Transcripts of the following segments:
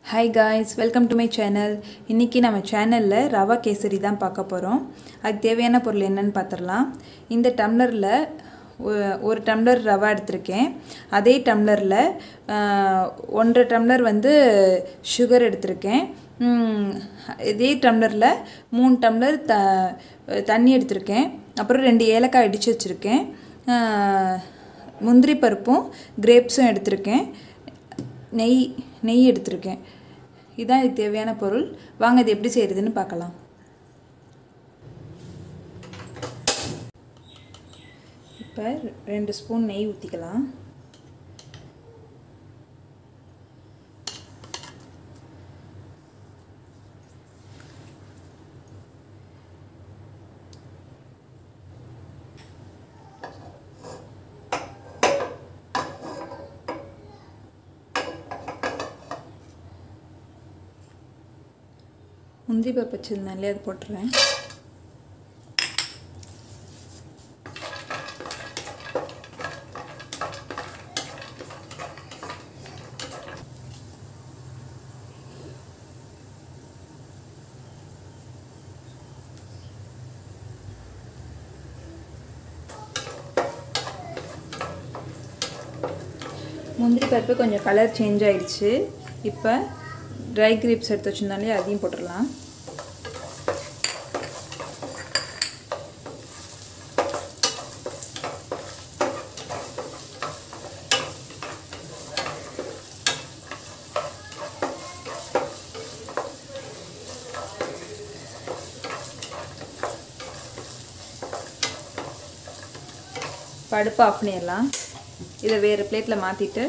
Hi guys welcome to my channel இன்றைக்கி நம்ம சேனலில் ரவா கேசரி தான் பார்க்க போகிறோம் அதுக்கு தேவையான பொருள் என்னன்னு பார்த்துடலாம் இந்த டம்ளரில் ஒ- ஒரு டம்ளர் ரவா எடுத்திருக்கேன் அதே டம்ளரில் ஒன்றரை டம்ளர் வந்து சுகர் எடுத்திருக்கேன் ம், இதே டம்ளரில் மூணு டம்ளர் த தண்ணி எடுத்திருக்கேன் அப்புறம் ரெண்டு ஏலக்காய் இடித்து வச்சுருக்கேன் முந்திரி பருப்பும் கிரேப்ஸும் எடுத்திருக்கேன் நெய் நெய் எடுத்திருக்கேன் இதுதான் இதுக்கு தேவையான பொருள் வாங்க இது எப்படி செய்கிறதுன்னு பார்க்கலாம் இப்போ ரெண்டு ஸ்பூன் நெய் ஊற்றிக்கலாம் முந்திரி பருப்பு வச்சுருந்தேன் இல்லையா அது போட்டுறேன் முந்திரி பருப்பு கொஞ்சம் கலர் சேஞ்ச் ஆயிடுச்சு இப்போ ட்ரை கிரேப்ஸ் எடுத்து வச்சுருந்தாலே அதையும் போட்டுடலாம் படுப்பு ஆஃப் பண்ணிடலாம் இதை வேறு பிளேட்டில் மாற்றிட்டு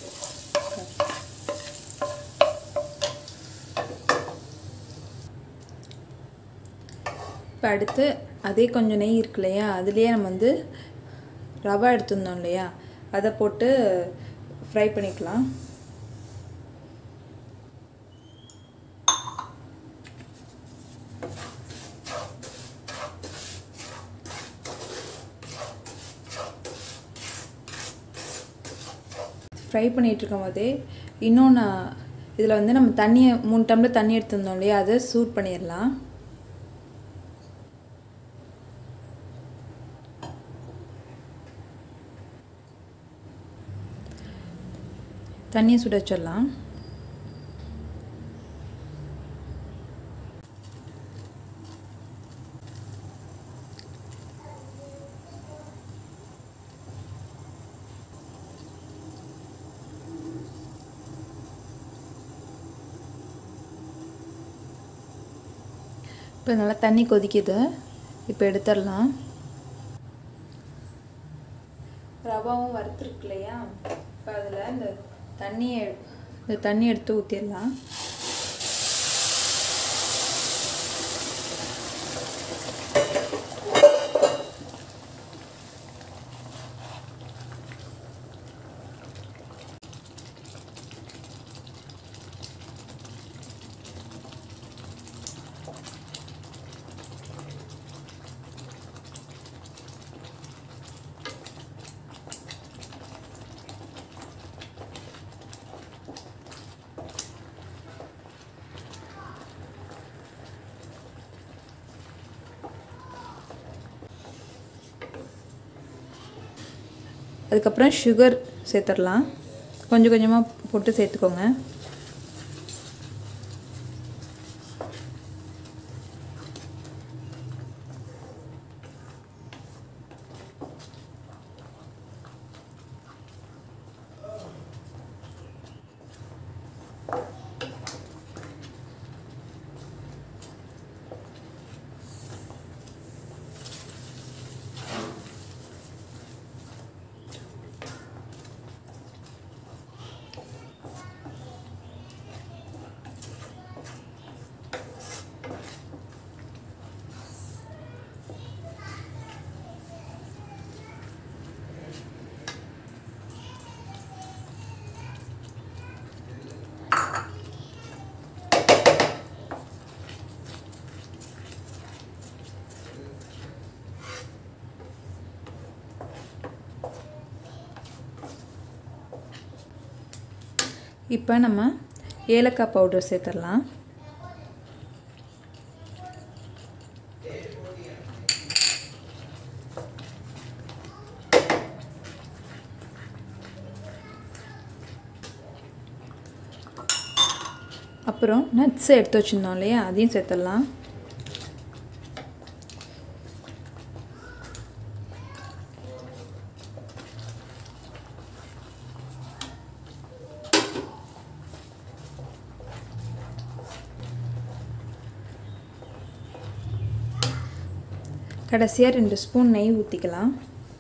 இப்போ அடுத்து அதே கொஞ்சம் நெய் இருக்கு இல்லையா அதுலேயே நம்ம வந்து ரவா எடுத்துருந்தோம் இல்லையா அதை போட்டு ஃப்ரை பண்ணிக்கலாம் ஃப்ரை பண்ணிகிட்டு இருக்கும் போதே இன்னொன்று இதில் வந்து நம்ம தண்ணியை மூணு டம்ளர் தண்ணி எடுத்திருந்தோம் இல்லையா அதை சூட் பண்ணிடலாம் தண்ணியை சுட வச்சிடலாம் இப்போ நல்லா தண்ணி கொதிக்குது இப்போ எடுத்துடலாம் ரவாவும் வறுத்துருக்கு இல்லையா இப்போ அதில் இந்த தண்ணியை இந்த தண்ணி எடுத்து ஊற்றிடலாம் அதுக்கப்புறம் சுகர் சேர்த்துடலாம் கொஞ்சம் கொஞ்சமாக போட்டு சேர்த்துக்கோங்க இப்போ நம்ம ஏலக்காய் பவுடர் சேர்த்துடலாம் அப்புறம் நட்ஸ் எடுத்து வச்சுருந்தோம் இல்லையா அதையும் சேர்த்துடலாம் கடைசியாக ரெண்டு ஸ்பூன் நெய் ஊற்றிக்கலாம்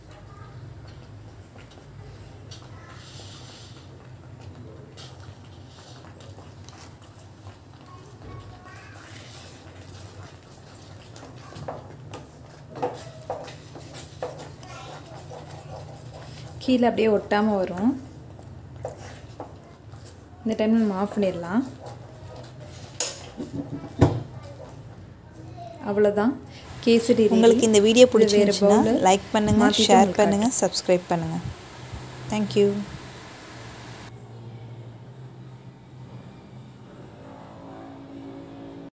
கீழே அப்படியே ஒட்டாமல் வரும் இந்த டைமில் நம்ம ஆஃப் பண்ணிடலாம் அவ்வளோதான் கேசரி ready. உங்களுக்கு இந்த வீடியோ இது வேற பிடிச்சிருந்துச்சுன்னா bowl ல லைக் பண்ணுங்கள் மாத்திட்டு ஷேர் உங்களுக்கு பண்ணுங்கள் சப்ஸ்கிரைப் பண்ணுங்கள் தேங்க்யூ